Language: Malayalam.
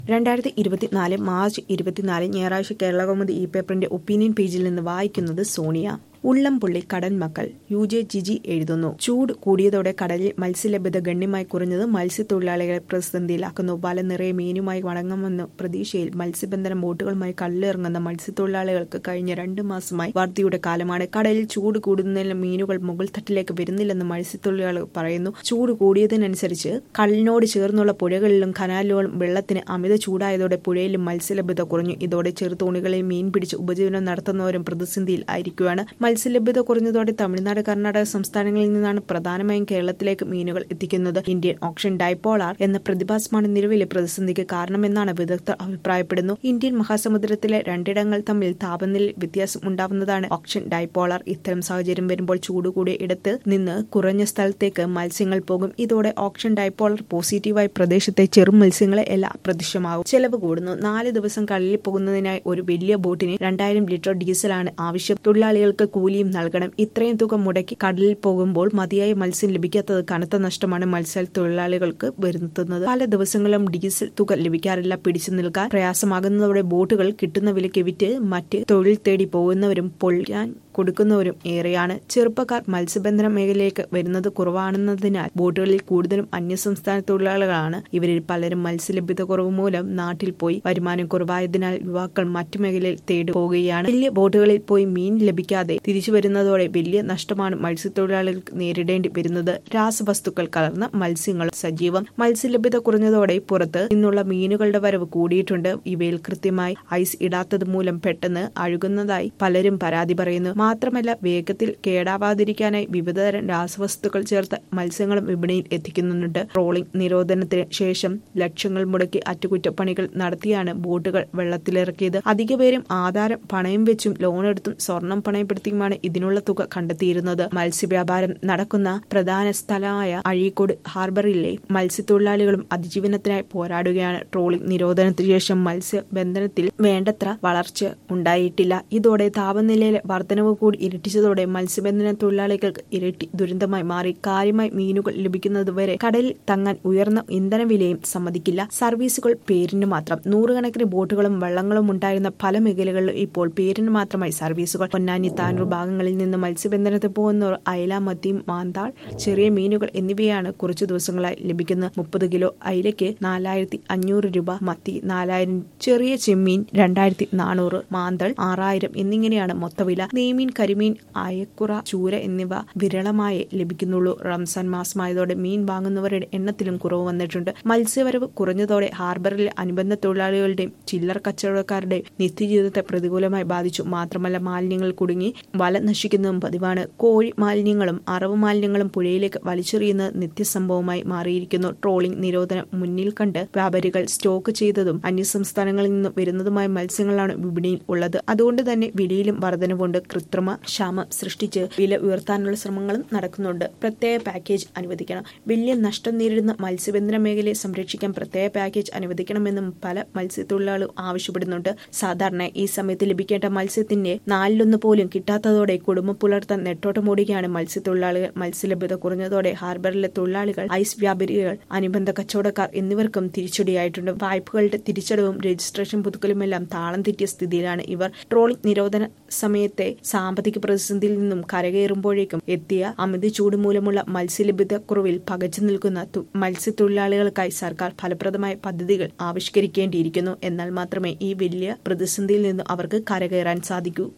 രണ്ടായിരത്തി ഇരുപത്തിനാല് മാർച്ച് ഇരുപത്തിനാല് ഞായറാഴ്ച കേരളകൗമുദി ഈ പേപ്പറിന്റെ ഒപ്പീനിയൻ പേജിൽ നിന്ന് വായിക്കുന്നത് സോണിയ ഉള്ളംപുള്ളി കടൽ മക്കൾ യു ജെ ജിജി എഴുതുന്നു ചൂട് കൂടിയതോടെ കടലിൽ മത്സ്യലഭ്യത ഗണ്യമായി കുറഞ്ഞത് മത്സ്യത്തൊഴിലാളികളെ പ്രതിസന്ധിയിലാക്കുന്നു വല നിറയെ മീനുമായി മടങ്ങുമെന്ന പ്രതീക്ഷയിൽ മത്സ്യബന്ധന ബോട്ടുകളുമായി കല്ലിറങ്ങുന്ന മത്സ്യത്തൊഴിലാളികൾക്ക് കഴിഞ്ഞ രണ്ടു മാസമായി വർദ്ധിയുടെ കാലമാണ് കടലിൽ ചൂട് കൂടുന്നതിന് മീനുകൾ മുകൾ തട്ടിലേക്ക് വരുന്നില്ലെന്ന് മത്സ്യത്തൊഴിലാളികൾ പറയുന്നു ചൂട് കൂടിയതിനനുസരിച്ച് കടലിനോട് ചേർന്നുള്ള പുഴകളിലും കനാലുകളും വെള്ളത്തിന് അമിത ചൂടായതോടെ പുഴയിലും മത്സ്യലഭ്യത കുറഞ്ഞു ഇതോടെ ചെറുതോണികളിൽ മീൻ പിടിച്ച് ഉപജീവനം നടത്തുന്നവരും പ്രതിസന്ധിയിൽ ആയിരിക്കുകയാണ് മത്സ്യലഭ്യത കുറഞ്ഞതോടെ തമിഴ്നാട് കർണാടക സംസ്ഥാനങ്ങളിൽ നിന്നാണ് പ്രധാനമായും കേരളത്തിലേക്ക് മീനുകൾ എത്തിക്കുന്നത് ഇന്ത്യൻ ഓപ്ഷൻ ഡൈപോളാർ എന്ന പ്രതിഭാസമാണ് നിലവിലെ പ്രതിസന്ധിക്ക് കാരണമെന്നാണ് വിദഗ്ധർ അഭിപ്രായപ്പെടുന്നു ഇന്ത്യൻ മഹാസമുദ്രത്തിലെ രണ്ടിടങ്ങൾ തമ്മിൽ താപനില വ്യത്യാസം ഉണ്ടാവുന്നതാണ് ഓപ്ഷൻ ഡൈപോളാർ ഇത്തരം സാഹചര്യം വരുമ്പോൾ ചൂട് കൂടിയ ഇടത്ത് നിന്ന് കുറഞ്ഞ സ്ഥലത്തേക്ക് മത്സ്യങ്ങൾ പോകും ഇതോടെ ഓപ്ഷൻ ഡൈപോളർ പോസിറ്റീവായി പ്രദേശത്തെ ചെറു മത്സ്യങ്ങളെ എല്ലാം അപ്രത്യക്ഷമാകും ചെലവ് കൂടുന്നു നാല് ദിവസം കടലിൽ പോകുന്നതിനായി ഒരു വലിയ ബോട്ടിന് രണ്ടായിരം ലിറ്റർ ഡീസലാണ് ആവശ്യം തൊഴിലാളികൾക്ക് കൂലിയും നൽകണം ഇത്രയും തുക മുടക്കി കടലിൽ പോകുമ്പോൾ മതിയായ മത്സ്യം ലഭിക്കാത്തത് കനത്ത നഷ്ടമാണ് മത്സ്യത്തൊഴിലാളികൾക്ക് വരുത്തുന്നത് പല ദിവസങ്ങളും ഡീസൽ തുക ലഭിക്കാറില്ല പിടിച്ചു നിൽക്കാൻ പ്രയാസമാകുന്നതോടെ ബോട്ടുകൾ കിട്ടുന്ന വിലയ്ക്ക് വിറ്റ് മറ്റ് തൊഴിൽ തേടി പോകുന്നവരും പൊള്ളിയാൻ കൊടുക്കുന്നവരും ഏറെയാണ് ചെറുപ്പക്കാർ മത്സ്യബന്ധന മേഖലയിലേക്ക് വരുന്നത് കുറവാണെന്നതിനാൽ ബോട്ടുകളിൽ കൂടുതലും അന്യസംസ്ഥാന തൊഴിലാളികളാണ് ഇവരിൽ പലരും മത്സ്യലഭ്യത കുറവ് മൂലം നാട്ടിൽ പോയി വരുമാനം കുറവായതിനാൽ യുവാക്കൾ മറ്റു മേഖലയിൽ തേടി പോവുകയാണ് വലിയ ബോട്ടുകളിൽ പോയി മീൻ ലഭിക്കാതെ തിരിച്ചു വരുന്നതോടെ വലിയ നഷ്ടമാണ് മത്സ്യത്തൊഴിലാളികൾക്ക് നേരിടേണ്ടി വരുന്നത് രാസവസ്തുക്കൾ കലർന്ന മത്സ്യങ്ങൾ സജീവം മത്സ്യലഭ്യത കുറഞ്ഞതോടെ പുറത്ത് നിന്നുള്ള മീനുകളുടെ വരവ് കൂടിയിട്ടുണ്ട് ഇവയിൽ കൃത്യമായി ഐസ് ഇടാത്തത് മൂലം പെട്ടെന്ന് അഴുകുന്നതായി പലരും പരാതി പറയുന്നു മാത്രമല്ല വേഗത്തിൽ കേടാവാതിരിക്കാനായി വിവിധതരം രാസവസ്തുക്കൾ ചേർത്ത മത്സ്യങ്ങളും വിപണിയിൽ എത്തിക്കുന്നുണ്ട് ട്രോളിംഗ് നിരോധനത്തിന് ശേഷം ലക്ഷങ്ങൾ മുടക്കി അറ്റകുറ്റപ്പണികൾ നടത്തിയാണ് ബോട്ടുകൾ വെള്ളത്തിലിറക്കിയത് അധിക പേരും ആധാരം പണയം വെച്ചും ലോൺ എടുത്തും സ്വർണം പണയപ്പെടുത്തിയുമാണ് ഇതിനുള്ള തുക കണ്ടെത്തിയിരുന്നത് മത്സ്യവ്യാപാരം നടക്കുന്ന പ്രധാന സ്ഥലമായ അഴീക്കോട് ഹാർബറിലെ മത്സ്യത്തൊഴിലാളികളും അതിജീവനത്തിനായി പോരാടുകയാണ് ട്രോളിംഗ് നിരോധനത്തിന് ശേഷം മത്സ്യബന്ധനത്തിൽ വേണ്ടത്ര വളർച്ച ഉണ്ടായിട്ടില്ല ഇതോടെ താപനിലയിലെ വർധനവ് കൂടി ഇരട്ടിച്ചതോടെ മത്സ്യബന്ധന തൊഴിലാളികൾക്ക് ഇരട്ടി ദുരന്തമായി മാറി കാര്യമായി മീനുകൾ ലഭിക്കുന്നതുവരെ കടലിൽ തങ്ങാൻ ഉയർന്ന ഇന്ധന വിലയും സമ്മതിക്കില്ല സർവീസുകൾ പേരിന് മാത്രം നൂറുകണക്കിന് ബോട്ടുകളും വള്ളങ്ങളും ഉണ്ടായിരുന്ന പല മേഖലകളിലും ഇപ്പോൾ പേരിന് മാത്രമായി സർവീസുകൾ പൊന്നാനി താനൂർ ഭാഗങ്ങളിൽ നിന്ന് മത്സ്യബന്ധനത്തിൽ പോകുന്നവർ അയല മത്തി മാന്താൾ ചെറിയ മീനുകൾ എന്നിവയാണ് കുറച്ചു ദിവസങ്ങളായി ലഭിക്കുന്നത് മുപ്പത് കിലോ അയിലയ്ക്ക് നാലായിരത്തി അഞ്ഞൂറ് രൂപ മത്തി നാലായിരം ചെറിയ ചെമ്മീൻ രണ്ടായിരത്തി നാനൂറ് മാന്തൾ ആറായിരം എന്നിങ്ങനെയാണ് മൊത്തവില നെയ്മീൻ കരിമീൻ അയക്കുറ ചൂര എന്നിവ വിരളമായേ ലഭിക്കുന്നുള്ളൂ റംസാൻ മാസമായതോടെ മീൻ വാങ്ങുന്നവരുടെ എണ്ണത്തിലും കുറവ് വന്നിട്ടുണ്ട് മത്സ്യവരവ് കുറഞ്ഞതോടെ ഹാർബറിലെ അനുബന്ധ തൊഴിലാളികളുടെയും ചില്ലറ കച്ചവടക്കാരുടെയും നിത്യജീവിതത്തെ പ്രതികൂലമായി ബാധിച്ചു മാത്രമല്ല മാലിന്യങ്ങൾ കുടുങ്ങി വല നശിക്കുന്നതും പതിവാണ് കോഴി മാലിന്യങ്ങളും അറവ് മാലിന്യങ്ങളും പുഴയിലേക്ക് വലിച്ചെറിയുന്നത് നിത്യസംഭവമായി മാറിയിരിക്കുന്നു ട്രോളിംഗ് നിരോധനം മുന്നിൽ കണ്ട് വ്യാപാരികൾ സ്റ്റോക്ക് ചെയ്തതും അന്യസംസ്ഥാനങ്ങളിൽ നിന്ന് വരുന്നതുമായ മത്സ്യങ്ങളാണ് വിപണിയിൽ ഉള്ളത് അതുകൊണ്ട് തന്നെ വിലയിലും വർധനവുണ്ട് കൃത്രിമ ക്ഷാമം സൃഷ്ടിച്ച് വില ഉയർത്താനുള്ള ശ്രമങ്ങളും നടക്കുന്നുണ്ട് പ്രത്യേക പാക്കേജ് അനുവദിക്കണം വലിയ നഷ്ടം നേരിടുന്ന മത്സ്യബന്ധന മേഖലയെ സംരക്ഷിക്കാൻ പ്രത്യേക പാക്കേജ് അനുവദിക്കണമെന്നും പല മത്സ്യത്തൊഴിലാളികളും ആവശ്യപ്പെടുന്നുണ്ട് സാധാരണ ഈ സമയത്ത് ലഭിക്കേണ്ട മത്സ്യത്തിന്റെ നാലിലൊന്ന് പോലും കിട്ടാത്തതോടെ കുടുംബം പുലർത്താൻ നെട്ടോട്ടമോടുകയാണ് മത്സ്യത്തൊഴിലാളികൾ മത്സ്യലഭ്യത കുറഞ്ഞതോടെ ഹാർബറിലെ തൊഴിലാളികൾ ഐസ് വ്യാപാരികൾ അനുബന്ധ കച്ചവടക്കാർ എന്നിവർക്കും തിരിച്ചടിയായിട്ടുണ്ട് വായ്പകളുടെ തിരിച്ചടവും രജിസ്ട്രേഷൻ പുതുക്കലുമെല്ലാം താളം തെറ്റിയ സ്ഥിതിയിലാണ് ഇവർ ട്രോളിംഗ് നിരോധന സമയത്തെ സാമ്പത്തിക പ്രതിസന്ധിയിൽ നിന്നും കരകയറുമ്പോഴേക്കും എത്തിയ അമിത ചൂട് മൂലമുള്ള മത്സ്യലഭ്യത കുറവിൽ പകച്ചു നിൽക്കുന്ന മത്സ്യത്തൊഴിലാളികൾക്കായി സർക്കാർ ഫലപ്രദമായ പദ്ധതികൾ ആവിഷ്കരിക്കേണ്ടിയിരിക്കുന്നു എന്നാൽ മാത്രമേ ഈ വലിയ പ്രതിസന്ധിയിൽ നിന്നും അവർക്ക് കരകയറാൻ സാധിക്കൂ